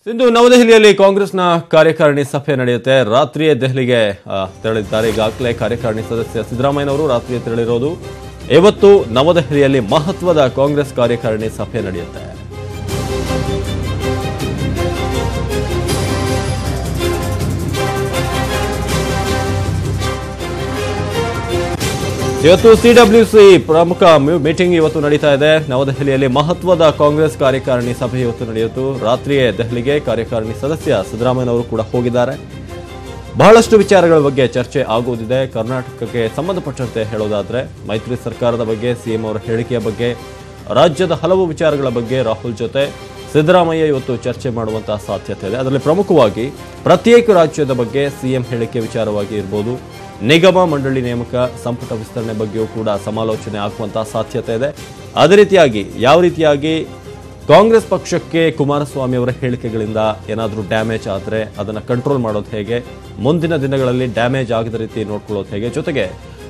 ಇಂದು ನವದೆಹಲಿಯಲ್ಲಿ ಕಾಂಗ್ರೆಸ್ನ ಕಾರ್ಯಕಾರಿಣಿ ಸಭೆ ನಡೆಯುತ್ತೆ ರಾತ್ರಿಯೇ ದೆಹಲಿಗೆ ಆ, ತೆರಳಿದ್ದಾರೆ ಈಗಾಗಲೇ ಕಾರ್ಯಕಾರಿಣಿ ಸದಸ್ಯ ಸಿದ್ದರಾಮಯ್ಯನವರು ರಾತ್ರಿಯೇ ತೆರಳಿರೋದು ಇವತ್ತು ನವದೆಹಲಿಯಲ್ಲಿ ಮಹತ್ವದ ಕಾಂಗ್ರೆಸ್ ಕಾರ್ಯಕಾರಿಣಿ ಸಭೆ ನಡೆಯುತ್ತೆ ಇವತ್ತು ಸಿಡಬ್ಲ್ಯೂಸಿ ಪ್ರಮುಖ ಮೀ- ಮೀಟಿಂಗ್ ಇವತ್ತು ನಡೀತಾ ಇದೆ ನವದೆಹಲಿಯಲ್ಲಿ ಮಹತ್ವದ ಕಾಂಗ್ರೆಸ್ ಕಾರ್ಯಕಾರಿಣಿ ಸಭೆ ಇವತ್ತು ನಡೆಯಿತು ರಾತ್ರಿಯೇ ದೆಹಲಿಗೆ ಕಾರ್ಯಕಾರಿಣಿ ಸದಸ್ಯ ಸಿದ್ದರಾಮಯ್ಯನವರು ಕೂಡ ಹೋಗಿದ್ದಾರೆ ಬಹಳಷ್ಟು ವಿಚಾರಗಳ ಬಗ್ಗೆ ಚರ್ಚೆ ಆಗುವುದಿದೆ ಕರ್ನಾಟಕಕ್ಕೆ ಸಂಬಂಧಪಟ್ಟಂತೆ ಹೇಳೋದಾದ್ರೆ ಮೈತ್ರಿ ಸರ್ಕಾರದ ಬಗ್ಗೆ ಸಿಎಂ ಅವರ ಹೇಳಿಕೆಯ ಬಗ್ಗೆ ರಾಜ್ಯದ ಹಲವು ವಿಚಾರಗಳ ಬಗ್ಗೆ ರಾಹುಲ್ ಜೊತೆ ಸಿದ್ದರಾಮಯ್ಯ ಇವತ್ತು ಚರ್ಚೆ ಮಾಡುವಂತಹ ಸಾಧ್ಯತೆ ಇದೆ ಅದರಲ್ಲಿ ಪ್ರಮುಖವಾಗಿ ಪ್ರತ್ಯೇಕ ರಾಜ್ಯದ ಬಗ್ಗೆ ಸಿಎಂ ಹೇಳಿಕೆ ವಿಚಾರವಾಗಿ ಇರ್ಬೋದು ನಿಗಮ ಮಂಡಳಿ ನೇಮಕ ಸಂಪುಟ ವಿಸ್ತರಣೆ ಬಗ್ಗೆಯೂ ಕೂಡ ಸಮಾಲೋಚನೆ ಆಗುವಂತಹ ಸಾಧ್ಯತೆ ಇದೆ ಅದೇ ರೀತಿಯಾಗಿ ಯಾವ ರೀತಿಯಾಗಿ ಕಾಂಗ್ರೆಸ್ ಪಕ್ಷಕ್ಕೆ ಕುಮಾರಸ್ವಾಮಿ ಅವರ ಹೇಳಿಕೆಗಳಿಂದ ಏನಾದರೂ ಡ್ಯಾಮೇಜ್ ಆದರೆ ಅದನ್ನು ಕಂಟ್ರೋಲ್ ಮಾಡೋದು ಹೇಗೆ ಮುಂದಿನ ದಿನಗಳಲ್ಲಿ ಡ್ಯಾಮೇಜ್ ಆಗದ ರೀತಿ ನೋಡ್ಕೊಳ್ಳೋದು ಹೇಗೆ ಜೊತೆಗೆ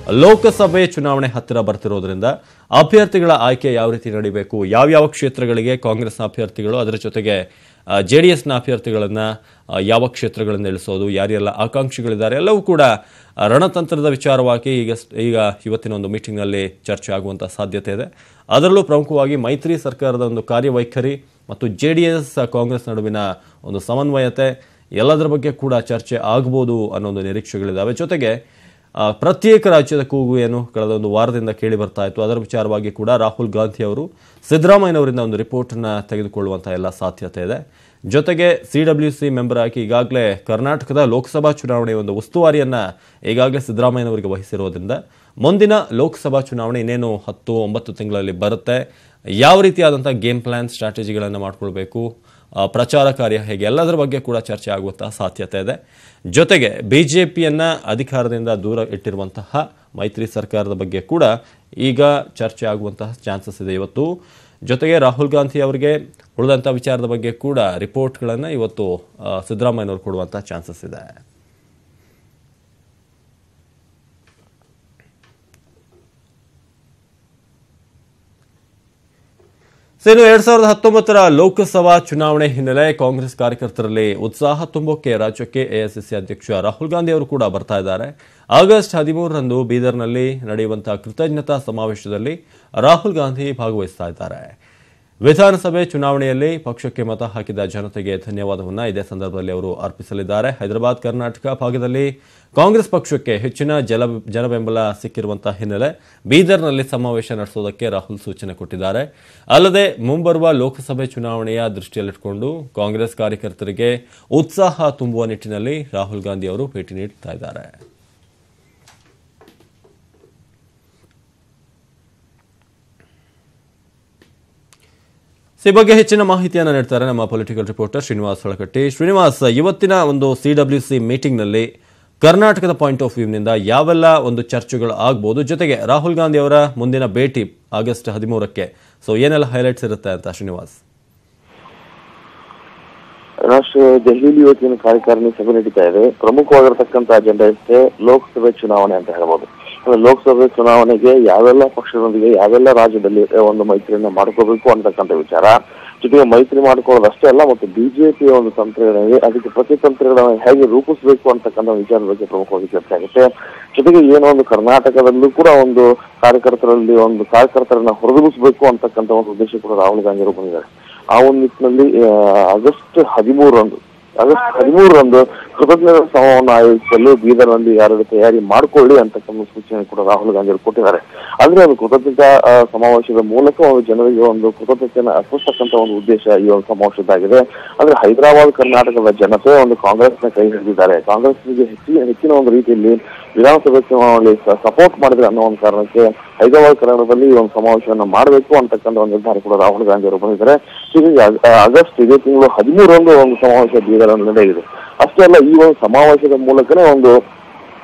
ಲೋಕಸಭೆ ಚುನಾವಣೆ ಹತ್ತಿರ ಬರ್ತಿರೋದ್ರಿಂದ ಅಭ್ಯರ್ಥಿಗಳ ಆಯ್ಕೆ ಯಾವ ರೀತಿ ನಡೀಬೇಕು ಯಾವ್ಯಾವ ಕ್ಷೇತ್ರಗಳಿಗೆ ಕಾಂಗ್ರೆಸ್ನ ಅಭ್ಯರ್ಥಿಗಳು ಅದರ ಜೊತೆಗೆ ಜೆ ಡಿ ಎಸ್ನ ಅಭ್ಯರ್ಥಿಗಳನ್ನು ಯಾವ ಕ್ಷೇತ್ರಗಳನ್ನು ಇಳಿಸೋದು ಯಾರೆಲ್ಲ ಆಕಾಂಕ್ಷಿಗಳಿದ್ದಾರೆ ಎಲ್ಲವೂ ಕೂಡ ಆ, ರಣತಂತ್ರದ ವಿಚಾರವಾಗಿ ಈಗ ಈಗ ಇವತ್ತಿನ ಒಂದು ಮೀಟಿಂಗ್ನಲ್ಲಿ ಚರ್ಚೆ ಆಗುವಂಥ ಸಾಧ್ಯತೆ ಇದೆ ಅದರಲ್ಲೂ ಪ್ರಮುಖವಾಗಿ ಮೈತ್ರಿ ಸರ್ಕಾರದ ಒಂದು ಕಾರ್ಯವೈಖರಿ ಮತ್ತು ಜೆ ಡಿ ಎಸ್ ಕಾಂಗ್ರೆಸ್ ನಡುವಿನ ಒಂದು ಸಮನ್ವಯತೆ ಎಲ್ಲದರ ಬಗ್ಗೆ ಕೂಡ ಚರ್ಚೆ ಆಗ್ಬೋದು ಅನ್ನೋ ಒಂದು ನಿರೀಕ್ಷೆಗಳಿದ್ದಾವೆ ಜೊತೆಗೆ ಆ, ಪ್ರತ್ಯೇಕ ರಾಜ್ಯದ ಕೂಗು ಏನು ಕಳೆದ ಒಂದು ವಾರದಿಂದ ಕೇಳಿ ಬರ್ತಾ ಇತ್ತು ಅದರ ವಿಚಾರವಾಗಿ ಕೂಡ ರಾಹುಲ್ ಗಾಂಧಿ ಅವರು ಸಿದ್ದರಾಮಯ್ಯನವರಿಂದ ಒಂದು ರಿಪೋರ್ಟನ್ನು ತೆಗೆದುಕೊಳ್ಳುವಂಥ ಎಲ್ಲ ಸಾಧ್ಯತೆ ಇದೆ ಜೊತೆಗೆ ಸಿ ಡಬ್ಲ್ಯೂ ಸಿ ಮೆಂಬರ್ ಆಗಿ ಈಗಾಗಲೇ ಕರ್ನಾಟಕದ ಲೋಕಸಭಾ ಚುನಾವಣೆಯ ಒಂದು ಉಸ್ತುವಾರಿಯನ್ನು ಈಗಾಗಲೇ ಸಿದ್ದರಾಮಯ್ಯನವರಿಗೆ ವಹಿಸಿರೋದ್ರಿಂದ ಮುಂದಿನ ಲೋಕಸಭಾ ಚುನಾವಣೆ ಇನ್ನೇನು ಹತ್ತು ಒಂಬತ್ತು ತಿಂಗಳಲ್ಲಿ ಬರುತ್ತೆ ಯಾವ ರೀತಿಯಾದಂಥ ಗೇಮ್ ಪ್ಲಾನ್ ಸ್ಟ್ರಾಟಜಿಗಳನ್ನು ಮಾಡ್ಕೊಳ್ಬೇಕು ಆ, ಪ್ರಚಾರ ಕಾರ್ಯ ಹೇಗೆ ಎಲ್ಲದರ ಬಗ್ಗೆ ಕೂಡ ಚರ್ಚೆ ಆಗುವಂತಹ ಸಾಧ್ಯತೆ ಇದೆ ಜೊತೆಗೆ ಬಿ ಜೆ ಪಿಯನ್ನು ಅಧಿಕಾರದಿಂದ ದೂರ ಇಟ್ಟಿರುವಂತಹ ಮೈತ್ರಿ ಸರ್ಕಾರದ ಬಗ್ಗೆ ಕೂಡ ಈಗ ಚರ್ಚೆ ಆಗುವಂತಹ ಚಾನ್ಸಸ್ ಇದೆ ಇವತ್ತು ಜೊತೆಗೆ ರಾಹುಲ್ ಗಾಂಧಿ ಅವರಿಗೆ ಉಳಿದಂಥ ವಿಚಾರದ ಬಗ್ಗೆ ಕೂಡ ರಿಪೋರ್ಟ್ಗಳನ್ನು ಇವತ್ತು ಆ, ಸಿದ್ದರಾಮಯ್ಯನವರು ಕೊಡುವಂಥ ಚಾನ್ಸಸ್ ಇದೆ ಸೊ ಇನ್ನು ಎರಡ್ ಸಾವಿರದ ಹತ್ತೊಂಬತ್ತರ ಲೋಕಸಭಾ ಚುನಾವಣೆ ಹಿನ್ನೆಲೆ ಕಾಂಗ್ರೆಸ್ ಕಾರ್ಯಕರ್ತರಲ್ಲಿ ಉತ್ಸಾಹ ತುಂಬೋಕೆ ರಾಜ್ಯಕ್ಕೆ ಎಐಸಿಸಿ ಅಧ್ಯಕ್ಷ ರಾಹುಲ್ ಗಾಂಧಿ ಅವರು ಕೂಡ ಬರ್ತಾ ಇದ್ದಾರೆ ಆಗಸ್ಟ್ ಹದಿಮೂರರಂದು ಬೀದರ್ನಲ್ಲಿ ನಡೆಯುವಂತಹ ಕೃತಜ್ಞತಾ ಸಮಾವೇಶದಲ್ಲಿ ರಾಹುಲ್ ಗಾಂಧಿ ಭಾಗವಹಿಸ್ತಾ ಇದ್ದಾರೆ ವಿಧಾನಸಭೆ ಚುನಾವಣೆಯಲ್ಲಿ ಪಕ್ಷಕ್ಕೆ ಮತ ಹಾಕಿದ ಜನತೆಗೆ ಧನ್ಯವಾದವನ್ನು ಇದೇ ಸಂದರ್ಭದಲ್ಲಿ ಅವರು ಅರ್ಪಿಸಲಿದ್ದಾರೆ ಹೈದರಾಬಾದ್ ಕರ್ನಾಟಕ ಭಾಗದಲ್ಲಿ ಕಾಂಗ್ರೆಸ್ ಪಕ್ಷಕ್ಕೆ ಹೆಚ್ಚಿನ ಜಲ ಜನಬೆಂಬಲ ಸಿಕ್ಕಿರುವಂತಹ ಹಿನ್ನೆಲೆ ಬೀದರ್ನಲ್ಲಿ ಸಮಾವೇಶ ನಡೆಸೋದಕ್ಕೆ ರಾಹುಲ್ ಸೂಚನೆ ಕೊಟ್ಟಿದ್ದಾರೆ ಅಲ್ಲದೆ ಮುಂಬರುವ ಲೋಕಸಭೆ ಚುನಾವಣೆಯ ದೃಷ್ಟಿಯಲ್ಲಿಟ್ಟುಕೊಂಡು ಕಾಂಗ್ರೆಸ್ ಕಾರ್ಯಕರ್ತರಿಗೆ ಉತ್ಸಾಹ ತುಂಬುವ ನಿಟ್ಟಿನಲ್ಲಿ ರಾಹುಲ್ ಗಾಂಧಿ ಅವರು ಭೇಟಿ ನೀಡುತ್ತಾ ಇದ್ದಾರೆ ಈ ಬಗ್ಗೆ ಹೆಚ್ಚಿನ ಮಾಹಿತಿಯನ್ನು ನೀಡ್ತಾರೆ ನಮ್ಮ ಪೊಲಿಟಿಕಲ್ ರಿಪೋರ್ಟರ್ ಶ್ರೀನಿವಾಸ್ ಹೊಳಕಟ್ಟಿ ಶ್ರೀನಿವಾಸ್ ಇವತ್ತಿನ ಒಂದು ಸಿ ಡಬ್ಲ್ಯೂ ಸಿ ಮೀಟಿಂಗ್ನಲ್ಲಿ ಕರ್ನಾಟಕದ ಪಾಯಿಂಟ್ ಆಫ್ ವ್ಯೂನಿಂದ ಯಾವೆಲ್ಲ ಒಂದು ಚರ್ಚೆಗಳು ಆಗ್ಬೋದು ಜೊತೆಗೆ ರಾಹುಲ್ ಗಾಂಧಿ ಅವರ ಮುಂದಿನ ಭೇಟಿ ಆಗಸ್ಟ್ ಹದಿಮೂರಕ್ಕೆ ಸೊ ಏನೆಲ್ಲ ಹೈಲೈಟ್ಸ್ ಇರುತ್ತೆ ಅಂತ ಶ್ರೀನಿವಾಸ್ ರಾಷ್ಟ್ರ ದೆಹಲಿಯಲ್ಲಿ ಇವತ್ತಿನ ಕಾರ್ಯಕಾರಿಣಿ ಸಭೆ ನಡೀತಾ ಇದೆ ಪ್ರಮುಖವಾಗಿರತಕ್ಕಂತ ಅಜೆಂಡಾ ಇಷ್ಟೇ ಲೋಕಸಭೆ ಚುನಾವಣೆ ಅಂತ ಹೇಳ್ಬೋದು ಅಂದ್ರೆ ಲೋಕಸಭೆ ಚುನಾವಣೆಗೆ ಯಾವೆಲ್ಲ ಪಕ್ಷದೊಂದಿಗೆ ಯಾವೆಲ್ಲ ರಾಜ್ಯದಲ್ಲಿ ಒಂದು ಮೈತ್ರಿಯನ್ನ ಮಾಡ್ಕೋಬೇಕು ಅಂತಕ್ಕಂಥ ವಿಚಾರ ಜೊತೆಗೆ ಮೈತ್ರಿ ಮಾಡ್ಕೊಳ್ಳೋದಷ್ಟೇ ಅಲ್ಲ ಮತ್ತು ಬಿಜೆಪಿಯ ಒಂದು ತಂತ್ರಗಳಿವೆ ಅದಕ್ಕೆ ಪ್ರತಿತಂತ್ರಗಳನ್ನ ಹೇಗೆ ರೂಪಿಸಬೇಕು ಅಂತಕ್ಕಂಥ ವಿಚಾರದ ಬಗ್ಗೆ ಪ್ರಮುಖವಾಗಿ ಚರ್ಚೆ ಆಗುತ್ತೆ ಜೊತೆಗೆ ಏನೋ ಒಂದು ಕರ್ನಾಟಕದಲ್ಲೂ ಕೂಡ ಒಂದು ಕಾರ್ಯಕರ್ತರಲ್ಲಿ ಒಂದು ಕಾರ್ಯಕರ್ತರನ್ನ ಹೊರದೂಡಿಸಬೇಕು ಅಂತಕ್ಕಂಥ ಒಂದು ಉದ್ದೇಶ ಕೂಡ ರಾಹುಲ್ ಗಾಂಧಿ ಅವರು ಬಂದಿದ್ದಾರೆ ಆ ಒಂದು ನಿಟ್ಟಿನಲ್ಲಿ ಆ, ಆಗಸ್ಟ್ ಹದಿಮೂರರಂದು ಆಗಸ್ಟ್ ಹದಿಮೂರರಂದು ಕೃತಜ್ಞತಾ ಸಭಾವನ್ನು ಆಯೋಜಿಸಲು ಬೀದರ್ನಲ್ಲಿ ಯಾರು ತಯಾರಿ ಮಾಡಿಕೊಳ್ಳಿ ಅಂತಕ್ಕಂಥ ಸೂಚನೆ ಕೂಡ ರಾಹುಲ್ ಗಾಂಧಿ ಅವರು ಕೊಟ್ಟಿದ್ದಾರೆ ಆದ್ರೆ ಒಂದು ಕೃತಜ್ಞತಾ ಆ, ಸಮಾವೇಶದ ಮೂಲಕ ಒಂದು ಜನರಿಗೆ ಒಂದು ಕೃತಜ್ಞತೆಯನ್ನು ಅರ್ಪಿಸ್ತಕ್ಕಂಥ ಒಂದು ಉದ್ದೇಶ ಈ ಒಂದು ಸಮಾವೇಶದ್ದಾಗಿದೆ ಅಂದ್ರೆ ಹೈದರಾಬಾದ್ ಕರ್ನಾಟಕದ ಜನತೆ ಒಂದು ಕಾಂಗ್ರೆಸ್ನ ಕೈ ಹಿಡಿದಿದ್ದಾರೆ ಕಾಂಗ್ರೆಸ್ಗೆ ಹೆಚ್ಚಿನ ಹೆಚ್ಚಿನ ಒಂದು ರೀತಿಯಲ್ಲಿ ವಿಧಾನಸಭೆ ಚುನಾವಣೆಯಲ್ಲಿ ಸಪೋರ್ಟ್ ಮಾಡಿದ್ರೆ ಅನ್ನೋ ಒಂದು ಕಾರಣಕ್ಕೆ ಹೈದರಾಬಾದ್ ಕರ್ನಾಟಕದಲ್ಲಿ ಈ ಒಂದು ಸಮಾವೇಶವನ್ನು ಮಾಡಬೇಕು ಅಂತಕ್ಕಂಥ ಒಂದು ನಿರ್ಧಾರ ಕೂಡ ರಾಹುಲ್ ಗಾಂಧಿ ಅವರು ಬಂದಿದ್ದಾರೆ ಹೀಗಾಗಿ ಅಗ್- ಆಗಸ್ಟ್ ಇದೇ ತಿಂಗಳು ಹದಿಮೂರರಂದು ಒಂದು ಸಮಾವೇಶ ಬೀದರ್ನಲ್ಲಿ ನಡೆಯಲಿದೆ ಅಷ್ಟೇ ಅಲ್ಲ ಈ ಒಂದು ಸಮಾವೇಶದ ಮೂಲಕನೇ ಒಂದು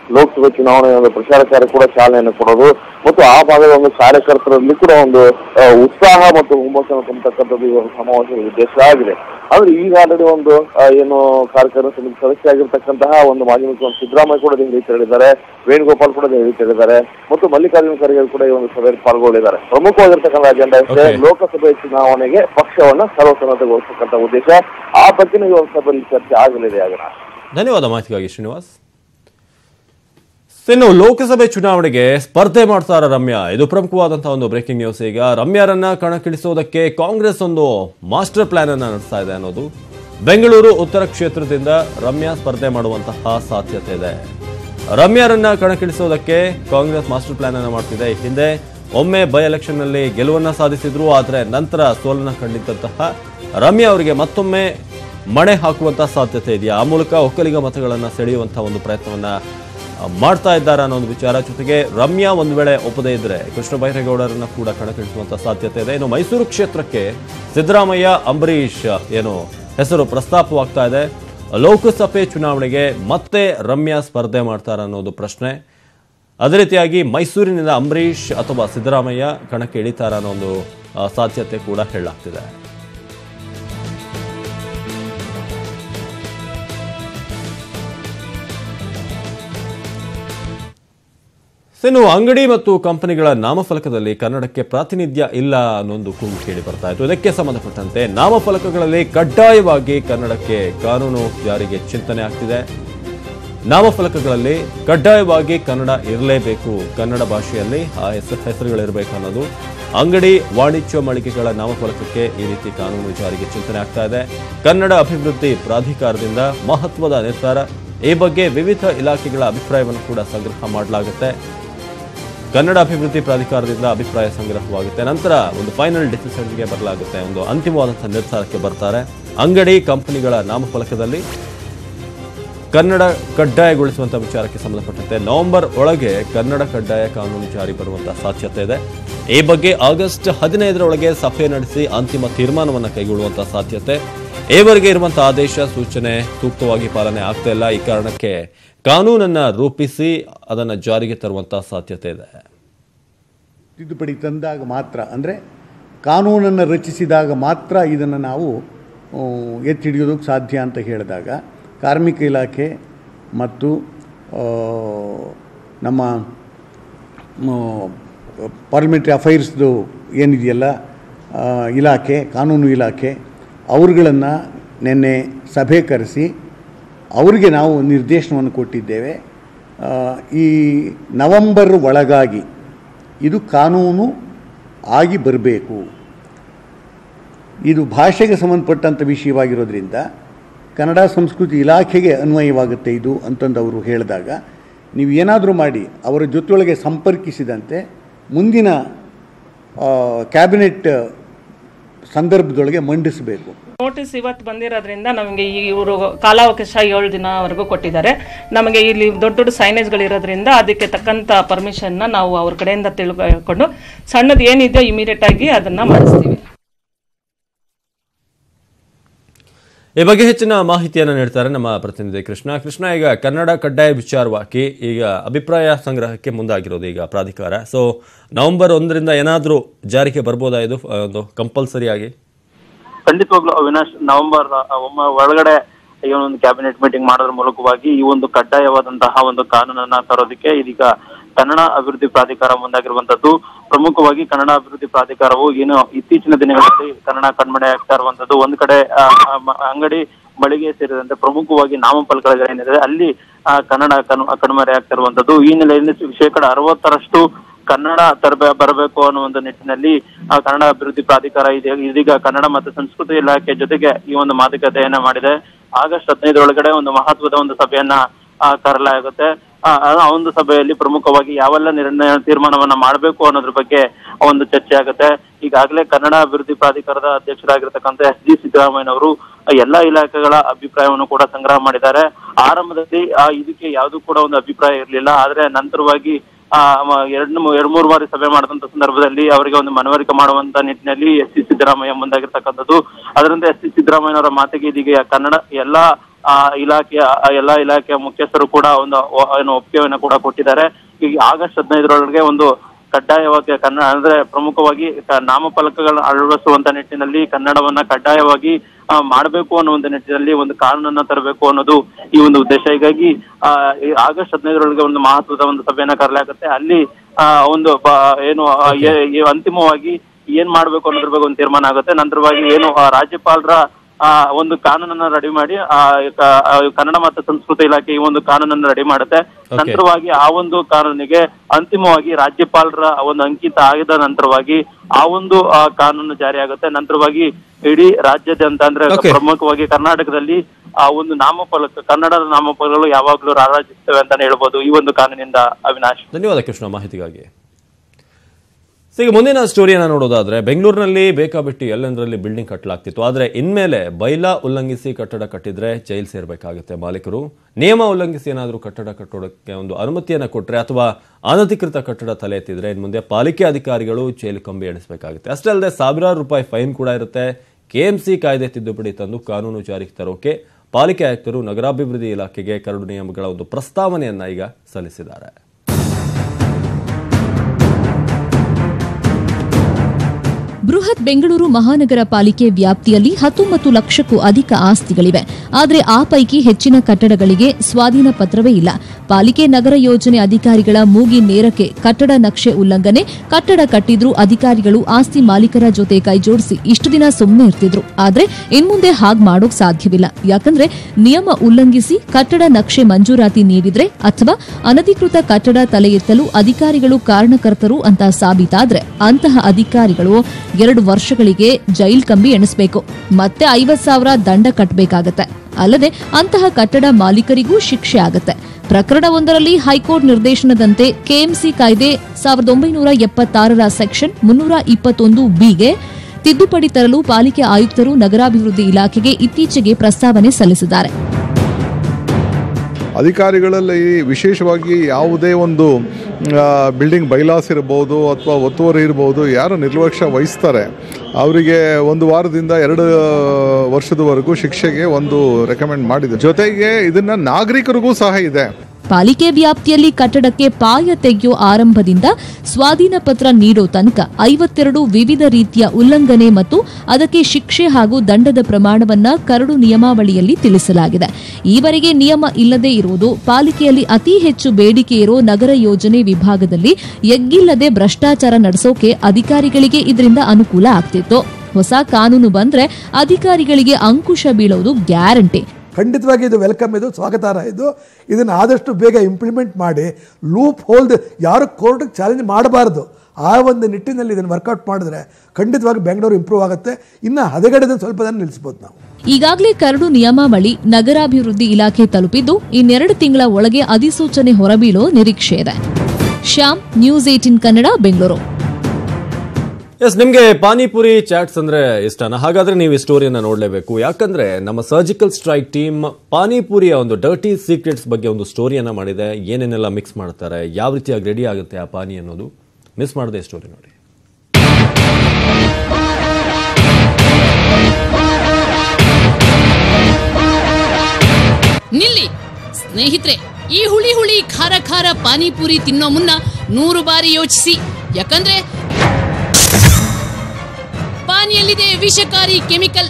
ಲೋಕಸಭೆ ಚುನಾವಣೆಯ ಒಂದು ಪ್ರಚಾರ ಕಾರ್ಯ ಕೂಡ ಚಾಲನೆಯನ್ನು ಕೊಡೋದು ಮತ್ತು ಆ ಭಾಗದ ಒಂದು ಕಾರ್ಯಕರ್ತರಲ್ಲಿ ಕೂಡ ಒಂದು ಆ, ಉತ್ಸಾಹ ಮತ್ತು ಹುಮ್ಮಸ್ಸನ್ನು ತುಂಬತಕ್ಕಂಥದ್ದು ಈ ಒಂದು ಸಮಾವೇಶದ ಉದ್ದೇಶ ಆಗಿದೆ ಆದ್ರೆ ಈಗ ಆಲ್ರೆಡಿ ಒಂದು ಆ, ಏನು ಕಾರ್ಯಕಾರಿ ಸಮಿತಿ ಸದಸ್ಯ ಆಗಿರ್ತಕ್ಕಂತಹ ಒಂದು ಮಾಜಿ ಮುಖ್ಯಮಂತ್ರಿ ಸಿದ್ದರಾಮಯ್ಯ ಕೂಡ ದೆಹಲಿ ತೆರಳಿದ್ದಾರೆ ವೇಣುಗೋಪಾಲ್ ಕೂಡ ದೆಹಲಿ ತೆರಳಿದ್ದಾರೆ ಮತ್ತು ಮಲ್ಲಿಕಾರ್ಜುನ ಖರ್ಗೆ ಕೂಡ ಈ ಒಂದು ಸಭೆಯಲ್ಲಿ ಪಾಲ್ಗೊಳ್ಳಿದ್ದಾರೆ ಪ್ರಮುಖವಾಗಿರ್ತಕ್ಕಂಥ ಅಜೆಂಡಾ ಇಷ್ಟೇ Okay. ಲೋಕಸಭೆ ಚುನಾವಣೆಗೆ ಪಕ್ಷವನ್ನ ಸರ್ವಸನ್ನದ್ಧಗೊಳಿಸತಕ್ಕಂಥ ಉದ್ದೇಶ ಆ ಬಗ್ಗೆನೂ ಈ ಒಂದು ಸಭೆಯಲ್ಲಿ ಚರ್ಚೆ ಆಗಲಿದೆ ಆಗನ ಧನ್ಯವಾದ ಮಾಹಿತಿಗಾಗಿ ಶ್ರೀನಿವಾಸ್ ಇನ್ನು ಲೋಕಸಭೆ ಚುನಾವಣೆಗೆ ಸ್ಪರ್ಧೆ ಮಾಡ್ತಾರ ರಮ್ಯಾ ಇದು ಪ್ರಮುಖವಾದಂತಹ ಒಂದು ಬ್ರೇಕಿಂಗ್ ನ್ಯೂಸ್ ಈಗ ರಮ್ಯಾರನ್ನ ಕಣಕ್ಕಿಳಿಸೋದಕ್ಕೆ ಕಾಂಗ್ರೆಸ್ ಒಂದು ಮಾಸ್ಟರ್ ಪ್ಲಾನ್ ಅನ್ನ ನಡೆಸ್ತಾ ಇದೆ ಅನ್ನೋದು ಬೆಂಗಳೂರು ಉತ್ತರ ಕ್ಷೇತ್ರದಿಂದ ರಮ್ಯಾ ಸ್ಪರ್ಧೆ ಮಾಡುವಂತಹ ಸಾಧ್ಯತೆ ಇದೆ ರಮ್ಯಾರನ್ನ ಕಣಕ್ಕಿಳಿಸೋದಕ್ಕೆ ಕಾಂಗ್ರೆಸ್ ಮಾಸ್ಟರ್ ಪ್ಲಾನ್ ಅನ್ನ ಮಾಡ್ತಿದೆ ಈ ಹಿಂದೆ ಒಮ್ಮೆ ಬೈ ಎಲೆಕ್ಷನ್ ನಲ್ಲಿ ಗೆಲುವನ್ನ ಸಾಧಿಸಿದ್ರು ಆದರೆ ನಂತರ ಸೋಲನ್ನ ಕಂಡಿದ್ದಂತಹ ರಮ್ಯಾ ಅವರಿಗೆ ಮತ್ತೊಮ್ಮೆ ಮಣೆ ಹಾಕುವಂತಹ ಸಾಧ್ಯತೆ ಇದೆಯಾ ಆ ಮೂಲಕ ಒಕ್ಕಲಿಗ ಮತಗಳನ್ನ ಸೆಳೆಯುವಂತಹ ಒಂದು ಪ್ರಯತ್ನವನ್ನ ಆ, ಮಾಡ್ತಾ ಇದ್ದಾರೆ ಅನ್ನೋ ಒಂದು ವಿಚಾರ ಜೊತೆಗೆ ರಮ್ಯಾ ಒಂದು ವೇಳೆ ಒಪ್ಪದೇ ಇದ್ರೆ ಕೃಷ್ಣ ಬೈರೇಗೌಡರನ್ನ ಕೂಡ ಕಣಕ್ಕಿಳಿಸುವಂತ ಸಾಧ್ಯತೆ ಇದೆ ಇನ್ನು ಮೈಸೂರು ಕ್ಷೇತ್ರಕ್ಕೆ ಸಿದ್ದರಾಮಯ್ಯ ಅಂಬರೀಷ್ ಏನು ಹೆಸರು ಪ್ರಸ್ತಾಪವಾಗ್ತಾ ಇದೆ ಲೋಕಸಭೆ ಚುನಾವಣೆಗೆ ಮತ್ತೆ ರಮ್ಯಾ ಸ್ಪರ್ಧೆ ಮಾಡ್ತಾರ ಅನ್ನೋದು ಪ್ರಶ್ನೆ ಅದೇ ರೀತಿಯಾಗಿ ಮೈಸೂರಿನಿಂದ ಅಂಬರೀಷ್ ಅಥವಾ ಸಿದ್ದರಾಮಯ್ಯ ಕಣಕ್ಕೆ ಇಳಿತಾರ ಅನ್ನೋ ಒಂದು ಆ, ಸಾಧ್ಯತೆ ಕೂಡ ಹೇಳಲಾಗ್ತಿದೆ ಇನ್ನು ಅಂಗಡಿ ಮತ್ತು ಕಂಪನಿಗಳ ನಾಮಫಲಕದಲ್ಲಿ ಕನ್ನಡಕ್ಕೆ ಪ್ರಾತಿನಿಧ್ಯ ಇಲ್ಲ ಅನ್ನೊಂದು ಕೂಗು ಕೇಳಿ ಬರ್ತಾ ಇತ್ತು ಇದಕ್ಕೆ ಸಂಬಂಧಪಟ್ಟಂತೆ ನಾಮಫಲಕಗಳಲ್ಲಿ ಕಡ್ಡಾಯವಾಗಿ ಕನ್ನಡಕ್ಕೆ ಕಾನೂನು ಜಾರಿಗೆ ಚಿಂತನೆ ಆಗ್ತಿದೆ ನಾಮಫಲಕಗಳಲ್ಲಿ ಕಡ್ಡಾಯವಾಗಿ ಕನ್ನಡ ಇರಲೇಬೇಕು ಕನ್ನಡ ಭಾಷೆಯಲ್ಲಿ ಆ ಹೆಸರು ಹೆಸರುಗಳಿರಬೇಕು ಅನ್ನೋದು ಅಂಗಡಿ ವಾಣಿಜ್ಯ ಮಳಿಗೆಗಳ ನಾಮಫಲಕಕ್ಕೆ ಈ ರೀತಿ ಕಾನೂನು ಜಾರಿಗೆ ಚಿಂತನೆ ಆಗ್ತಾ ಇದೆ ಕನ್ನಡ ಅಭಿವೃದ್ಧಿ ಪ್ರಾಧಿಕಾರದಿಂದ ಮಹತ್ವದ ನಿರ್ಧಾರ ಈ ಬಗ್ಗೆ ವಿವಿಧ ಇಲಾಖೆಗಳ ಅಭಿಪ್ರಾಯವನ್ನು ಕೂಡ ಸಂಗ್ರಹ ಮಾಡಲಾಗುತ್ತೆ ಕನ್ನಡ ಅಭಿವೃದ್ಧಿ ಪ್ರಾಧಿಕಾರದಿಂದ ಅಭಿಪ್ರಾಯ ಸಂಗ್ರಹವಾಗುತ್ತೆ ನಂತರ ಒಂದು ಫೈನಲ್ ಡಿಸಿಷನ್ಗೆ ಬರಲಾಗುತ್ತೆ ಒಂದು ಅಂತಿಮವಾದಂತಹ ನಿರ್ಧಾರಕ್ಕೆ ಬರ್ತಾರೆ ಅಂಗಡಿ ಕಂಪನಿಗಳ ನಾಮಫಲಕದಲ್ಲಿ ಕನ್ನಡ ಕಡ್ಡಾಯಗೊಳಿಸುವಂತಹ ವಿಚಾರಕ್ಕೆ ಸಂಬಂಧಪಟ್ಟಂತೆ ನವೆಂಬರ್ ಒಳಗೆ ಕನ್ನಡ ಕಡ್ಡಾಯ ಕಾನೂನು ಜಾರಿ ಬರುವಂತಹ ಸಾಧ್ಯತೆ ಇದೆ ಈ ಬಗ್ಗೆ ಆಗಸ್ಟ್ ಹದಿನೈದರೊಳಗೆ ಸಭೆ ನಡೆಸಿ ಅಂತಿಮ ತೀರ್ಮಾನವನ್ನು ಕೈಗೊಳ್ಳುವಂತಹ ಸಾಧ್ಯತೆ ಈವರೆಗೆ ಇರುವಂತಹ ಆದೇಶ ಸೂಚನೆ ಸೂಕ್ತವಾಗಿ ಪಾಲನೆ ಆಗ್ತಾ ಇಲ್ಲ ಈ ಕಾರಣಕ್ಕೆ ಕಾನೂನನ್ನ ರೂಪಿಸಿ ಅದನ್ನ ಜಾರಿಗೆ ತರುವಂತಹ ಸಾಧ್ಯತೆ ಇದೆ ತಿದ್ದುಪಡಿ ತಂದಾಗ ಮಾತ್ರ ಅಂದರೆ ಕಾನೂನನ್ನು ರಚಿಸಿದಾಗ ಮಾತ್ರ ಇದನ್ನು ನಾವು ಆ, ಎತ್ತಿ ಹಿಡಿಯೋದಕ್ಕೆ ಸಾಧ್ಯ ಅಂತ ಹೇಳಿದಾಗ ಕಾರ್ಮಿಕ ಇಲಾಖೆ ಮತ್ತು ಆ, ನಮ್ಮ ಪಾರ್ಲಿಮೆಂಟ್ರಿ ಅಫೈರ್ಸ್ದು ಏನಿದೆಯಲ್ಲ ಆ, ಇಲಾಖೆ ಕಾನೂನು ಇಲಾಖೆ ಅವ್ರುಗಳನ್ನು ನಿನ್ನೆ ಸಭೆ ಕರೆಸಿ ಅವರಿಗೆ ನಾವು ನಿರ್ದೇಶನವನ್ನು ಕೊಟ್ಟಿದ್ದೇವೆ ಆ, ಈ ನವಂಬರ್ ಒಳಗಾಗಿ ಇದು ಕಾನೂನು ಆಗಿ ಬರಬೇಕು ಇದು ಭಾಷೆಗೆ ಸಂಬಂಧಪಟ್ಟಂಥ ವಿಷಯವಾಗಿರೋದ್ರಿಂದ ಕನ್ನಡ ಸಂಸ್ಕೃತಿ ಇಲಾಖೆಗೆ ಅನ್ವಯವಾಗುತ್ತೆ ಇದು ಅಂತಂದು ಅವರು ಹೇಳಿದಾಗ ನೀವು ಏನಾದರೂ ಮಾಡಿ ಅವರ ಜೊತೆಯೊಳಗೆ ಸಂಪರ್ಕಿಸಿದಂತೆ ಮುಂದಿನ ಆ, ಕ್ಯಾಬಿನೆಟ್ ಸಂದರ್ಭದೊಳಗೆ ಮಂಡಿಸಬೇಕು ನೋಟಿಸ್ ಇವತ್ತು ಬಂದಿರೋದ್ರಿಂದ ನಮಗೆ ಈ ಇವರು ಕಾಲಾವಕಾಶ ಏಳು ದಿನವರೆಗೂ ಕೊಟ್ಟಿದ್ದಾರೆ ನಮಗೆ ಇಲ್ಲಿ ದೊಡ್ಡ ದೊಡ್ಡ ಸೈನೇಜ್ಗಳಿರೋದ್ರಿಂದ ಅದಕ್ಕೆ ತಕ್ಕಂಥ ಪರ್ಮಿಷನ್ನ ನಾವು ಅವ್ರ ಕಡೆಯಿಂದ ತಿಳ್ಕೊಂಡು ಸಣ್ಣದು ಏನಿದೆ ಇಮಿಡಿಯೇಟ್ ಆಗಿ ಅದನ್ನ ಮಾಡಿಸ್ತೀವಿ ಈ ಬಗ್ಗೆ ಹೆಚ್ಚಿನ ಮಾಹಿತಿಯನ್ನು ನೀಡ್ತಾರೆ ನಮ್ಮ ಪ್ರತಿನಿಧಿ ಕೃಷ್ಣ ಕೃಷ್ಣ ಈಗ ಕನ್ನಡ ಕಡ್ಡಾಯ ವಿಚಾರವಾಗಿ ಈಗ ಅಭಿಪ್ರಾಯ ಸಂಗ್ರಹಕ್ಕೆ ಮುಂದಾಗಿರೋದು ಈಗ ಪ್ರಾಧಿಕಾರ ಸೊ ನವೆಂಬರ್ ಒಂದರಿಂದ ಏನಾದರೂ ಜಾರಿಗೆ ಬರ್ಬೋದಾ ಇದು ಆ, ಒಂದು ಕಂಪಲ್ಸರಿ ಆಗಿ ಖಂಡಿತವಾಗ್ಲೂ ಅವಿನಾಶ್ ನವೆಂಬರ್ ಅ, ಒಮ್ಮ ಒಳಗಡೆ ಈ ಒಂದು ಕ್ಯಾಬಿನೆಟ್ ಮೀಟಿಂಗ್ ಮಾಡೋದ್ರ ಮೂಲಕವಾಗಿ ಈ ಒಂದು ಕಡ್ಡಾಯವಾದಂತಹ ಒಂದು ಕಾನೂನನ್ನ ತರೋದಕ್ಕೆ ಇದೀಗ ಕನ್ನಡ ಅಭಿವೃದ್ಧಿ ಪ್ರಾಧಿಕಾರ ಮುಂದಾಗಿರುವಂತದ್ದು ಪ್ರಮುಖವಾಗಿ ಕನ್ನಡ ಅಭಿವೃದ್ಧಿ ಪ್ರಾಧಿಕಾರವು ಏನು ಇತ್ತೀಚಿನ ದಿನಗಳಲ್ಲಿ ಕನ್ನಡ ಕಣ್ಮರೆ ಆಗ್ತಾ ಇರುವಂತದ್ದು ಒಂದ್ ಕಡೆ ಆ, ಆ, ಮ- ಅಂಗಡಿ ಮಳಿಗೆ ಸೇರಿದಂತೆ ಪ್ರಮುಖವಾಗಿ ನಾಮಫಲಕಗಳೇನಿದೆ ಅಲ್ಲಿ ಆ, ಕನ್ನಡ ಕಣ್ ಕಣ್ಮರೆ ಆಗ್ತಾ ಇರುವಂತದ್ದು ಈ ನೆಲೆಯಲ್ಲಿ ಶೇಕಡ ಅರವತ್ತರಷ್ಟು ಕನ್ನಡ ತರಬ ಬರಬೇಕು ಅನ್ನೋ ಒಂದು ನಿಟ್ಟಿನಲ್ಲಿ ಆ, ಕನ್ನಡ ಅಭಿವೃದ್ಧಿ ಪ್ರಾಧಿಕಾರ ಇದೆ ಇದೀಗ ಕನ್ನಡ ಮತ್ತು ಸಂಸ್ಕೃತಿ ಇಲಾಖೆ ಜೊತೆಗೆ ಈ ಒಂದು ಮಾತುಕತೆಯನ್ನ ಮಾಡಿದೆ ಆಗಸ್ಟ್ ಹದಿನೈದರೊಳಗಡೆ ಒಂದು ಮಹತ್ವದ ಒಂದು ಸಭೆಯನ್ನ ಆ, ಕರೆಯಲಾಗುತ್ತೆ ಆ ಆ ಒಂದು ಸಭೆಯಲ್ಲಿ ಪ್ರಮುಖವಾಗಿ ಯಾವೆಲ್ಲ ನಿರ್ಣಯ ತೀರ್ಮಾನವನ್ನ ಮಾಡಬೇಕು ಅನ್ನೋದ್ರ ಬಗ್ಗೆ ಒಂದು ಚರ್ಚೆ ಆಗುತ್ತೆ ಈಗಾಗಲೇ ಕನ್ನಡ ಅಭಿವೃದ್ಧಿ ಪ್ರಾಧಿಕಾರದ ಅಧ್ಯಕ್ಷರಾಗಿರ್ತಕ್ಕಂಥ ಎಸ್ ಜಿ ಸಿದ್ದರಾಮಯ್ಯನವರು ಎಲ್ಲಾ ಇಲಾಖೆಗಳ ಅಭಿಪ್ರಾಯವನ್ನು ಕೂಡ ಸಂಗ್ರಹ ಮಾಡಿದ್ದಾರೆ ಆರಂಭದಲ್ಲಿ ಆ, ಇದಕ್ಕೆ ಯಾವುದು ಕೂಡ ಒಂದು ಅಭಿಪ್ರಾಯ ಇರಲಿಲ್ಲ ಆದ್ರೆ ನಂತರವಾಗಿ ಆ ಮ- ಎರಡ್ ಮೂ- ಎರಡ್ ಮೂರು ಬಾರಿ ಸಭೆ ಮಾಡಿದಂತ ಸಂದರ್ಭದಲ್ಲಿ ಅವರಿಗೆ ಒಂದು ಮನವರಿಕೆ ಮಾಡುವಂತ ನಿಟ್ಟಿನಲ್ಲಿ ಎಸ್ ಸಿ ಸಿದ್ದರಾಮಯ್ಯ ಮುಂದಾಗಿರ್ತಕ್ಕಂಥದ್ದು ಅದರಿಂದ ಎಸ್ ಸಿ ಸಿದ್ದರಾಮಯ್ಯನವರ ಮಾತಿಗೆ ಇದೀಗ ಕನ್ನಡ ಎಲ್ಲಾ ಆ ಇಲಾಖೆಯ ಆ ಎಲ್ಲಾ ಇಲಾಖೆಯ ಮುಖ್ಯಸ್ಥರು ಕೂಡ ಒಂದು ಒ- ಏನು ಒಪ್ಪಿಗೆಯನ್ನ ಕೂಡ ಕೊಟ್ಟಿದ್ದಾರೆ ಈಗ ಆಗಸ್ಟ್ ಹದಿನೈದರೊಳಗೆ ಒಂದು ಕಡ್ಡಾಯವಾಗಿ ಕನ್ನಡ ಅಂದ್ರೆ ಪ್ರಮುಖವಾಗಿ ಕ- ನಾಮಫಲಕಗಳನ್ನ ಅಳವಡಿಸುವಂತ ನಿಟ್ಟಿನಲ್ಲಿ ಕನ್ನಡವನ್ನ ಕಡ್ಡಾಯವಾಗಿ ಆ, ಮಾಡಬೇಕು ಅನ್ನೋ ಒಂದು ನಿಟ್ಟಿನಲ್ಲಿ ಒಂದು ಕಾನೂನನ್ನ ತರಬೇಕು ಅನ್ನೋದು ಈ ಒಂದು ಉದ್ದೇಶ ಹೀಗಾಗಿ ಆ ಈ ಆಗಸ್ಟ್ ಹದಿನೈದರೊಳಗೆ ಒಂದು ಮಹತ್ವದ ಒಂದು ಸಭೆಯನ್ನ ಕರೆಯಲಾಗುತ್ತೆ ಅಲ್ಲಿ ಆ ಒಂದು ಬ- ಏನು ಆ, ಏ- ಏ- ಅಂತಿಮವಾಗಿ ಏನ್ ಮಾಡ್ಬೇಕು ಅನ್ನೋದ್ರ ಬಗ್ಗೆ ಒಂದು ತೀರ್ಮಾನ ಆಗುತ್ತೆ ನಂತರವಾಗಿ ಏನು ಆ, ರಾಜ್ಯಪಾಲರ ಆ ಒಂದು ಕಾನೂನನ್ನ ರೆಡಿ ಮಾಡಿ ಆ ಕ- ಆ, ಕನ್ನಡ ಮತ್ತು ಸಂಸ್ಕೃತಿ ಇಲಾಖೆ ಈ ಒಂದು ಕಾನೂನನ್ನ ರೆಡಿ ಮಾಡುತ್ತೆ ನಂತರವಾಗಿ ಆ ಒಂದು ಕಾನೂನಿಗೆ ಅಂತಿಮವಾಗಿ ರಾಜ್ಯಪಾಲರ ಒಂದು ಅಂಕಿತ ಆಗಿದ ನಂತರವಾಗಿ ಆ ಒಂದು ಆ, ಕಾನೂನು ಜಾರಿ ಆಗುತ್ತೆ ನಂತರವಾಗಿ ಇಡೀ ರಾಜ್ಯಾದ್ಯಂತ ಅಂದ್ರೆ Okay. ಪ್ರಮುಖವಾಗಿ ಕರ್ನಾಟಕದಲ್ಲಿ ಆ ಒಂದು ನಾಮಫಲಕ ಕನ್ನಡದ ನಾಮಫಲಗಳು ಯಾವಾಗ್ಲೂ ರಾರಾಜಿಸ್ತವೆ ಅಂತಾನೆ ಹೇಳ್ಬೋದು ಈ ಒಂದು ಕಾನೂನಿಂದ ಅವಿನಾಶ್ ಧನ್ಯವಾದ ಕೃಷ್ಣ ಮಾಹಿತಿಗಾಗಿ ಸೊ ಈಗ ಮುಂದಿನ ಸ್ಟೋರಿಯನ್ನ ನೋಡೋದಾದ್ರೆ ಬೆಂಗಳೂರಿನಲ್ಲಿ ಬೇಕಾಬಿಟ್ಟು ಎಲ್ಲೆಂದರಲ್ಲಿ ಬಿಲ್ಡಿಂಗ್ ಕಟ್ಟಲಾಗ್ತಿತ್ತು ಆದರೆ ಇನ್ಮೇಲೆ ಬೈಲಾ ಉಲ್ಲಂಘಿಸಿ ಕಟ್ಟಡ ಕಟ್ಟಿದ್ರೆ ಜೈಲ್ ಸೇರ್ಬೇಕಾಗುತ್ತೆ ಮಾಲೀಕರು ನಿಯಮ ಉಲ್ಲಂಘಿಸಿ ಏನಾದರೂ ಕಟ್ಟಡ ಕಟ್ಟೋದಕ್ಕೆ ಒಂದು ಅನುಮತಿಯನ್ನು ಕೊಟ್ಟರೆ ಅಥವಾ ಅನಧಿಕೃತ ಕಟ್ಟಡ ತಲೆ ಎತ್ತಿದ್ರೆ ಇನ್ನು ಮುಂದೆ ಪಾಲಿಕೆ ಅಧಿಕಾರಿಗಳು ಜೈಲು ಕಂಬಿ ಎಣಿಸಬೇಕಾಗುತ್ತೆ ಅಷ್ಟೇ ಅಲ್ಲದೆ ಸಾವಿರಾರು ರೂಪಾಯಿ ಫೈನ್ ಕೂಡ ಇರುತ್ತೆ ಕೆಎಂಸಿ ಕಾಯ್ದೆ ತಿದ್ದುಪಡಿ ತಂದು ಕಾನೂನು ಜಾರಿಗೆ ತರೋಕೆ ಪಾಲಿಕೆ ಆಯುಕ್ತರು ನಗರಾಭಿವೃದ್ಧಿ ಇಲಾಖೆಗೆ ಕರಡು ನಿಯಮಗಳ ಒಂದು ಪ್ರಸ್ತಾವನೆಯನ್ನ ಈಗ ಸಲ್ಲಿಸಿದ್ದಾರೆ ಬೃಹತ್ ಬೆಂಗಳೂರು ಮಹಾನಗರ ಪಾಲಿಕೆ ವ್ಯಾಪ್ತಿಯಲ್ಲಿ ಹತ್ತೊಂಬತ್ತು ಲಕ್ಷಕ್ಕೂ ಅಧಿಕ ಆಸ್ತಿಗಳಿವೆ ಆದರೆ ಆ ಪೈಕಿ ಹೆಚ್ಚಿನ ಕಟ್ಟಡಗಳಿಗೆ ಸ್ವಾಧೀನ ಪತ್ರವೇ ಇಲ್ಲ ಪಾಲಿಕೆ ನಗರ ಯೋಜನೆ ಅಧಿಕಾರಿಗಳ ಮೂಗಿ ನೇರಕ್ಕೆ ಕಟ್ಟಡ ನಕ್ಷೆ ಉಲ್ಲಂಘನೆ ಕಟ್ಟಡ ಕಟ್ಟಿದ್ರೂ ಅಧಿಕಾರಿಗಳು ಆಸ್ತಿ ಮಾಲೀಕರ ಜೊತೆ ಕೈಜೋಡಿಸಿ ಇಷ್ಟು ದಿನ ಸುಮ್ಮನೆ ಇರ್ತಿದ್ರು ಆದ್ರೆ ಇನ್ಮುಂದೆ ಹಾಗ್ ಮಾಡೋಕ್ ಸಾಧ್ಯವಿಲ್ಲ ಯಾಕಂದ್ರೆ ನಿಯಮ ಉಲ್ಲಂಘಿಸಿ ಕಟ್ಟಡ ನಕ್ಷೆ ಮಂಜೂರಾತಿ ನೀಡಿದ್ರೆ ಅಥವಾ ಅನಧಿಕೃತ ಕಟ್ಟಡ ತಲೆ ಎತ್ತಲು ಅಧಿಕಾರಿಗಳು ಕಾರಣಕರ್ತರು ಅಂತ ಸಾಬೀತಾದ್ರೆ ಅಂತಹ ಅಧಿಕಾರಿಗಳು ಎರಡು ವರ್ಷಗಳಿಗೆ ಜೈಲ್ ಕಂಬಿ ಎಣಿಸಬೇಕು ಮತ್ತೆ ಐವತ್ ಸಾವಿರ ದಂಡ ಕಟ್ಟಬೇಕಾಗತ್ತೆ ಅಲ್ಲದೆ ಅಂತಹ ಕಟ್ಟಡ ಮಾಲೀಕರಿಗೂ ಶಿಕ್ಷೆ ಆಗತ್ತೆ ಪ್ರಕರಣವೊಂದರಲ್ಲಿ ಹೈಕೋರ್ಟ್ ನಿರ್ದೇಶನದಂತೆ ಕೆಎಂಸಿ ಕಾಯ್ದೆ ಸಾವಿರದ ಒಂಬೈನೂರ ಎಪ್ಪತ್ತಾರರ ಸೆಕ್ಷನ್ ಮುನ್ನೂರ ಇಪ್ಪತ್ತೊಂದು ಬಿಗೆ ತಿದ್ದುಪಡಿ ತರಲು ಪಾಲಿಕೆ ಆಯುಕ್ತರು ನಗರಾಭಿವೃದ್ಧಿ ಇಲಾಖೆಗೆ ಇತ್ತೀಚೆಗೆ ಪ್ರಸ್ತಾವನೆ ಸಲ್ಲಿಸಿದ್ದಾರೆ ಅಧಿಕಾರಿಗಳಲ್ಲಿ ವಿಶೇಷವಾಗಿ ಯಾವುದೇ ಒಂದು ಆ, ಬಿಲ್ಡಿಂಗ್ ಬೈಲಾಸ್ ಇರ್ಬೋದು ಅಥವಾ ಒತ್ತುವರಿ ಇರ್ಬೋದು ಯಾರು ನಿರ್ಲಕ್ಷ್ಯ ವಹಿಸ್ತಾರೆ ಅವರಿಗೆ ಒಂದು ವಾರದಿಂದ ಎರಡು ವರ್ಷದವರೆಗೂ ಶಿಕ್ಷೆಗೆ ಒಂದು ರೆಕಮೆಂಡ್ ಮಾಡಿದೆ ಜೊತೆಗೆ ಇದನ್ನ ನಾಗರಿಕರಿಗೂ ಸಹ ಇದೆ ಪಾಲಿಕೆ ವ್ಯಾಪ್ತಿಯಲ್ಲಿ ಕಟ್ಟಡಕ್ಕೆ ಪಾಯ ತೆಗೆಯೋ ಆರಂಭದಿಂದ ಸ್ವಾಧೀನ ಪತ್ರ ನೀಡೋ ತನಕ ಐವತ್ತೆರಡು ವಿವಿಧ ರೀತಿಯ ಉಲ್ಲಂಘನೆ ಮತ್ತು ಅದಕ್ಕೆ ಶಿಕ್ಷೆ ಹಾಗೂ ದಂಡದ ಪ್ರಮಾಣವನ್ನ ಕರಡು ನಿಯಮಾವಳಿಯಲ್ಲಿ ತಿಳಿಸಲಾಗಿದೆ ಈವರೆಗೆ ನಿಯಮ ಇಲ್ಲದೆ ಇರುವುದು ಪಾಲಿಕೆಯಲ್ಲಿ ಅತಿ ಹೆಚ್ಚು ಬೇಡಿಕೆ ಇರೋ ನಗರ ಯೋಜನೆ ವಿಭಾಗದಲ್ಲಿ ಎಗ್ಗಿಲ್ಲದೆ ಭ್ರಷ್ಟಾಚಾರ ನಡೆಸೋಕೆ ಅಧಿಕಾರಿಗಳಿಗೆ ಇದರಿಂದ ಅನುಕೂಲ ಆಗ್ತಿತ್ತು ಹೊಸ ಕಾನೂನು ಬಂದ್ರೆ ಅಧಿಕಾರಿಗಳಿಗೆ ಅಂಕುಶ ಬೀಳೋದು ಗ್ಯಾರಂಟಿ ಖಂಡಿತವಾಗಿ ಇದು ವೆಲ್ಕಮ್ ಇದು ಸ್ವಾಗತಾರ್ಹ ಇದು ಇದನ್ನು ಆದಷ್ಟು ಬೇಗ ಇಂಪ್ಲಿಮೆಂಟ್ ಮಾಡಿ ಲೂಪ್ ಹೋಲ್ಡ್ ಯಾರು ಕೋರ್ಟ್ಗೆ ಚಾಲೆಂಜ್ ಮಾಡಬಾರ್ದು ಆ ಒಂದು ನಿಟ್ಟಿನಲ್ಲಿ ಇದನ್ನು ವರ್ಕೌಟ್ ಮಾಡಿದ್ರೆ ಖಂಡಿತವಾಗಿ ಬೆಂಗಳೂರು ಇಂಪ್ರೂವ್ ಆಗುತ್ತೆ ಇನ್ನು ಹದಗೆಡದ ಸ್ವಲ್ಪ ದಿನ ನಿಲ್ಲಿಸ್ಬೋದು ನಾವು ಈಗಾಗಲೇ ಕರಡು ನಿಯಮಾವಳಿ ನಗರಾಭಿವೃದ್ಧಿ ಇಲಾಖೆ ತಲುಪಿದ್ದು ಇನ್ನೆರಡು ತಿಂಗಳ ಒಳಗೆ ಅಧಿಸೂಚನೆ ಹೊರಬೀಳೋ ನಿರೀಕ್ಷೆ ಇದೆ ಶ್ಯಾಮ್ ನ್ಯೂಸ್ ಏಟಿನ್ ಕನ್ನಡ ಬೆಂಗಳೂರು ಎಸ್ ನಿಮ್ಗೆ ಪಾನಿಪುರಿ ಚಾಟ್ಸ್ ಅಂದ್ರೆ ಇಷ್ಟನಾ ಹಾಗಾದ್ರೆ ನೀವು ಈ ಸ್ಟೋರಿಯನ್ನ ನೋಡ್ಲೇಬೇಕು ಯಾಕಂದ್ರೆ ನಮ್ಮ ಸರ್ಜಿಕಲ್ ಸ್ಟ್ರೈಕ್ ಟೀಮ್ ಪಾನಿಪುರಿಯ ಒಂದು ಡರ್ಟಿ ಸೀಕ್ರೆಟ್ಸ್ ಬಗ್ಗೆ ಒಂದು ಸ್ಟೋರಿಯನ್ನ ಮಾಡಿದೆ ಏನೇನೆಲ್ಲ ಮಿಕ್ಸ್ ಮಾಡ್ತಾರೆ ಯಾವ ರೀತಿಯಾಗಿ ರೆಡಿ ಆಗುತ್ತೆ ಆ ಪಾನಿ ಅನ್ನೋದು ಮಿಸ್ ಮಾಡದೆ ಸ್ಟೋರಿ ನೋಡಿ ನಿಲ್ಲಿ ಸ್ನೇಹಿತರೆ ಈ ಹುಳಿ ಹುಳಿ ಖಾರ ಖಾರ ಪಾನಿಪುರಿ ತಿನ್ನೋ ಮುನ್ನ ನೂರು ಬಾರಿ ಯೋಚಿಸಿ ಯಾಕಂದ್ರೆ ಪಾನಿಯಲ್ಲಿದೆ ವಿಷಕಾರಿ ಕೆಮಿಕಲ್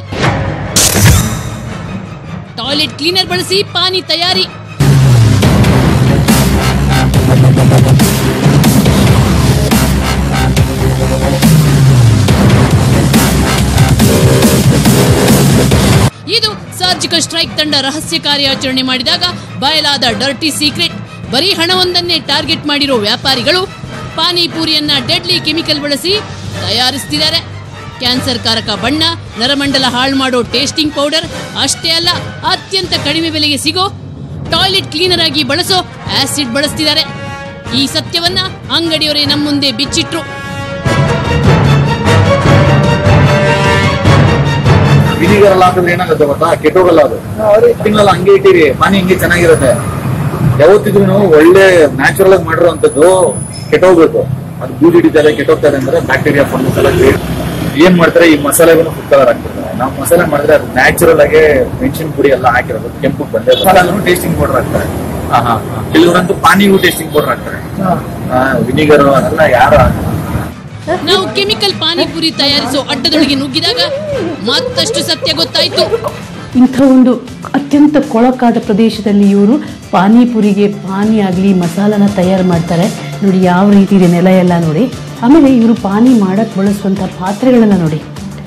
ಟಾಯ್ಲೆಟ್ ಕ್ಲೀನರ್ ಬಳಸಿ ಪಾನಿ ತಯಾರಿ ಇದು ಸರ್ಜಿಕಲ್ ಸ್ಟ್ರೈಕ್ ತಂಡ ರಹಸ್ಯ ಕಾರ್ಯಾಚರಣೆ ಮಾಡಿದಾಗ ಬಯಲಾದ ಡರ್ಟಿ ಸೀಕ್ರೆಟ್ ಬರೀ ಹಣವೊಂದನ್ನೇ ಟಾರ್ಗೆಟ್ ಮಾಡಿರೋ ವ್ಯಾಪಾರಿಗಳು ಪಾನಿಪೂರಿಯನ್ನ ಡೆಡ್ಲಿ ಕೆಮಿಕಲ್ ಬಳಸಿ ತಯಾರಿಸ್ತಿದ್ದಾರೆ ಕ್ಯಾನ್ಸರ್ ಕಾರಕ ಬಣ್ಣ ನರಮಂಡಲ ಹಾಳು ಮಾಡೋ ಟೇಸ್ಟಿಂಗ್ ಪೌಡರ್ ಅಷ್ಟೇ ಅಲ್ಲ ಅತ್ಯಂತ ಕಡಿಮೆ ಬೆಲೆಗೆ ಸಿಗೋ ಟಾಯ್ಲೆಟ್ ಕ್ಲೀನರ್ ಆಗಿ ಬಳಸೋ ಆಸಿಡ್ ಬಳಸ್ತಿದ್ದಾರೆ ಈ ಸತ್ಯವನ್ನ ಅಂಗಡಿಯವರೇ ನಮ್ಮ ಮುಂದೆ ಬಿಚ್ಚಿಟ್ರು ವಿನಿಗರ್ ಎಲ್ಲ ಹಾಕಿದ್ರೆ ಏನಾಗುತ್ತೆ ಗೊತ್ತಾ ಕೆಟ್ಟೋಗಲ್ಲ ಅದು ತಿಂಗಳ ಹಂಗೆ ಇಟ್ಟಿರಿ ಪಾನಿ ಹಿಂಗೆ ಚೆನ್ನಾಗಿರುತ್ತೆ ಯಾವತ್ತಿದ್ರು ಒಳ್ಳೆ ನ್ಯಾಚುರಲ್ ಆಗಿ ಮಾಡಿರುವಂತದ್ದು ಕೆಟ್ಟೋಗ್ಬೇಕು ಅದು ಬೂದಿ ಹಿಡಿತಾರೆ ಕೆಟ್ಟೋಗ್ತಾರೆ ಅಂದ್ರೆ ಬ್ಯಾಕ್ಟೀರಿಯಾ ಫಂಗಸ್ ಎಲ್ಲ create- ಏನ್ ಮಾಡ್ತಾರೆ ಈ ಮಸಾಲೆಗೂ ಫುಡ್ ಕಲರ್ ಹಾಕ್ತಾರೆ ನಾವು ಮಸಾಲೆ ಮಾಡಿದ್ರೆ ಅದು ನ್ಯಾಚುರಲ್ ಆಗಿ ಮೆಣಸಿನ ಪುಡಿ ಎಲ್ಲ ಹಾಕಿರೋದು ಕೆಂಪು ಬಂದೆ ಮಸಾಲಾನು ಟೇಸ್ಟಿಂಗ್ ಪೌಡರ್ ಹಾಕ್ತಾರೆ ಕೆಲವರಂತೂ ಪಾನಿಗೂ ಟೇಸ್ಟಿಂಗ್ ಪೌಡರ್ ಹಾಕ್ತಾರೆ ವಿನಿಗರ್ ಅದೆಲ್ಲ ಯಾರು ಹಾಕಲ್ಲ. ನಾವು ಕೆಮಿಕಲ್ ಪಾನಿಪುರಿ ತಯಾರಿಸೋ ಅಡ್ಡದೊಳಗೆ ನುಗ್ಗಿದಾಗ ಮತ್ತಷ್ಟು ಸತ್ಯ ಗೊತ್ತಾಯ್ತು ಇಂಥ ಒಂದು ಅತ್ಯಂತ ಕೊಳಕಾದ ಪ್ರದೇಶದಲ್ಲಿ ಇವರು ಪಾನಿಪುರಿಗೆ ಪಾನಿ ಆಗಲಿ ಮಸಾಲನ ತಯಾರು ಮಾಡ್ತಾರೆ ನೋಡಿ ಯಾವ ರೀತಿ ಇದೆ ನೆಲ ಎಲ್ಲ ನೋಡಿ ಆಮೇಲೆ ಇವರು ಪಾನಿ ಮಾಡಕ್ಕೆ ಬಳಸುವಂಥ ಪಾತ್ರೆಗಳನ್ನು ನೋಡಿ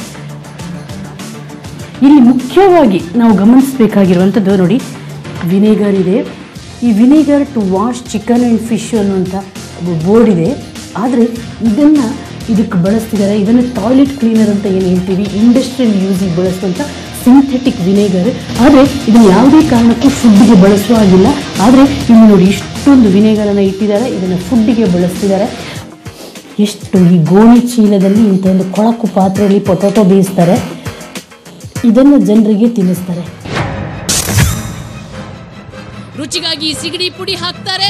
ಇಲ್ಲಿ ಮುಖ್ಯವಾಗಿ ನಾವು ಗಮನಿಸಬೇಕಾಗಿರುವಂಥದ್ದು ನೋಡಿ ವಿನೇಗರ್ ಇದೆ ಈ vinegar to wash chicken and fish ಅನ್ನುವಂಥ ಬೋರ್ಡ್ ಇದೆ ಆದರೆ ಇದನ್ನು ಇದಕ್ಕೆ ಬಳಸ್ತಿದ್ದಾರೆ ಇದನ್ನು ಟಾಯ್ಲೆಟ್ ಕ್ಲೀನರ್ ಅಂತ ಏನು ಹೇಳ್ತೀವಿ ಇಂಡಸ್ಟ್ರಿಯಲ್ ಯೂಸಿಗೆ ಬಳಸುವಂಥ ಸಿಂಥೆಟಿಕ್ ವಿನೇಗರ್ ಆದರೆ ಇದನ್ನು ಯಾವುದೇ ಕಾರಣಕ್ಕೂ ಫುಡ್ಡಿಗೆ ಬಳಸುವ ಹಾಗಿಲ್ಲ ಆದರೆ ಇಲ್ಲಿ ನೋಡಿ ಇಷ್ಟೊಂದು ವಿನೇಗರನ್ನು ಇಟ್ಟಿದ್ದಾರೆ ಇದನ್ನು ಫುಡ್ಡಿಗೆ ಬಳಸ್ತಿದ್ದಾರೆ ಎಷ್ಟು ಈ ಗೋಣಿ ಚೀಲದಲ್ಲಿ ಇಂಥ ಒಂದು ಕೊಳಕು ಪಾತ್ರೆಯಲ್ಲಿ ಪೊಟೊಟೊ ಬೇಯಿಸ್ತಾರೆ ಇದನ್ನು ಜನರಿಗೆ ತಿನ್ನಿಸ್ತಾರೆ ರುಚಿಗಾಗಿ ಸಿಗಡಿ ಪುಡಿ ಹಾಕ್ತಾರೆ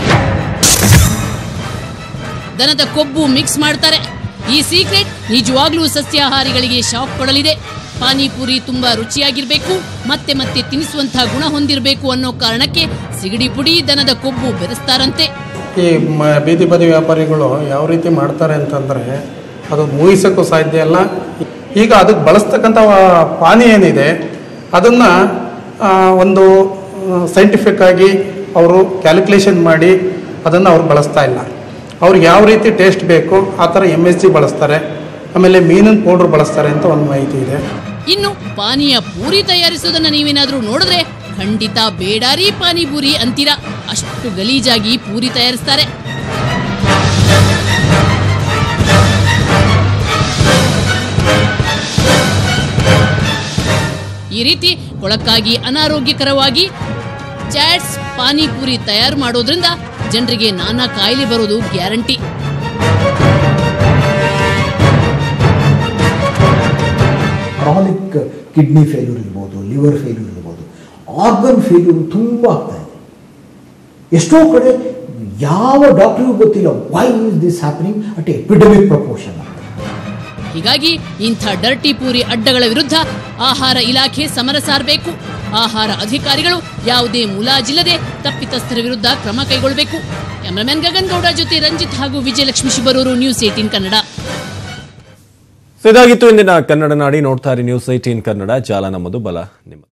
ದನದ ಕೊಬ್ಬು ಮಿಕ್ಸ್ ಮಾಡ್ತಾರೆ ಈ ಸೀಕ್ರೆಟ್ ನಿಜವಾಗ್ಲೂ ಸಸ್ಯಾಹಾರಿಗಳಿಗೆ ಶಾಕ್ ಕೊಡಲಿದೆ ಪಾನಿಪುರಿ ತುಂಬಾ ರುಚಿಯಾಗಿರ್ಬೇಕು ಮತ್ತೆ ಮತ್ತೆ ತಿನ್ನಿಸುವಂತಹ ಗುಣ ಹೊಂದಿರಬೇಕು ಅನ್ನೋ ಕಾರಣಕ್ಕೆ ಸಿಗಡಿ ಪುಡಿ ದನದ ಕೊಬ್ಬು ಬೆರೆಸ್ತಾರಂತೆ ಈ ಮ ಬೀದಿ ಬದಿ ವ್ಯಾಪಾರಿಗಳು ಯಾವ ರೀತಿ ಮಾಡ್ತಾರೆ ಅಂತಂದರೆ ಅದು ಮೂಹಿಸೋಕ್ಕೂ ಸಾಧ್ಯ ಇಲ್ಲ ಈಗ ಅದಕ್ಕೆ ಬಳಸ್ತಕ್ಕಂಥ ವ- ಪಾನಿ ಏನಿದೆ ಅದನ್ನು ಒಂದು ಸೈಂಟಿಫಿಕ್ ಆಗಿ ಅವರು ಕ್ಯಾಲ್ಕುಲೇಷನ್ ಮಾಡಿ ಅದನ್ನು ಅವ್ರು ಬಳಸ್ತಾ ಇಲ್ಲ ಅವ್ರಿಗೆ ಯಾವ ರೀತಿ ಟೇಸ್ಟ್ ಬೇಕು ಆ ಥರ ಎಮ್ ಎಸ್ ಜಿ ಬಳಸ್ತಾರೆ ಆಮೇಲೆ ಮೀನಿನ ಪೌಡ್ರ್ ಬಳಸ್ತಾರೆ ಅಂತ ಒಂದು ಮಾಹಿತಿ ಇದೆ ಇನ್ನು ಪಾನೀಯ ಪೂರಿ ತಯಾರಿಸೋದನ್ನ ನೀವೇನಾದ್ರೂ ನೋಡಿದ್ರೆ ಖಂಡಿತ ಬೇಡಾರಿ ಪಾನಿಪುರಿ ಅಂತೀರಾ ಅಷ್ಟು ಗಲೀಜಾಗಿ ಪೂರಿ ತಯಾರಿಸ್ತಾರೆ ಈ ರೀತಿ ಕೊಳಕ್ಕಾಗಿ ಅನಾರೋಗ್ಯಕರವಾಗಿ ಚಾಟ್ಸ್ ಪಾನಿಪುರಿ ತಯಾರು ಮಾಡೋದ್ರಿಂದ ಜನರಿಗೆ ನಾನಾ ಕಾಯಿಲೆ ಬರೋದು ಗ್ಯಾರಂಟಿ ಕ್ರಾನಿಕ್ ಕಿಡ್ನಿ ಫೇಲ್ಯೂರ್ ಇರ್ಬೋದು ಲಿವರ್ ಫೇಲ್ಯೂರ್ ಇರ್ಬೋದು ಆರ್ಗನ್ ಫೇಲ್ಯೂರ್ ತುಂಬ ಆಗ್ತಾ ಇದೆ ಎಷ್ಟೋ ಕಡೆ ಯಾವ ಡಾಕ್ಟ್ರಿಗೂ ಗೊತ್ತಿಲ್ಲ why is this happening at epidemic proportion ಅಂತ ಹೀಗಾಗಿ ಇಂಥ ಡರ್ಟಿ ಪೂರಿ ಅಡ್ಡಗಳ ವಿರುದ್ಧ ಆಹಾರ ಇಲಾಖೆ ಸಮರ ಸಾರಬೇಕು ಆಹಾರ ಅಧಿಕಾರಿಗಳು ಯಾವುದೇ ಮುಲಾಜಿಲ್ಲದೆ ತಪ್ಪಿತಸ್ಥರ ವಿರುದ್ಧ ಕ್ರಮ ಕೈಗೊಳ್ಳಬೇಕು ಕ್ಯಾಮರಾಮನ್ ಗಗನ್ ಗೌಡ ಜೊತೆ ರಂಜಿತ್ ಹಾಗೂ Vijayalakshmi Shibarur news eighteen Kannada so ಇದಾಗಿತ್ತು ಇಂದಿನ ಕನ್ನಡ ನಾಡಿ ನೋಡ್ತಾ ಇರಿ ನ್ಯೂಸ್ ಏಟೀನ್ ಕನ್ನಡ ಜಾಲ ನಮ್ಮದು ಬಲ ನಿಮ್ಮ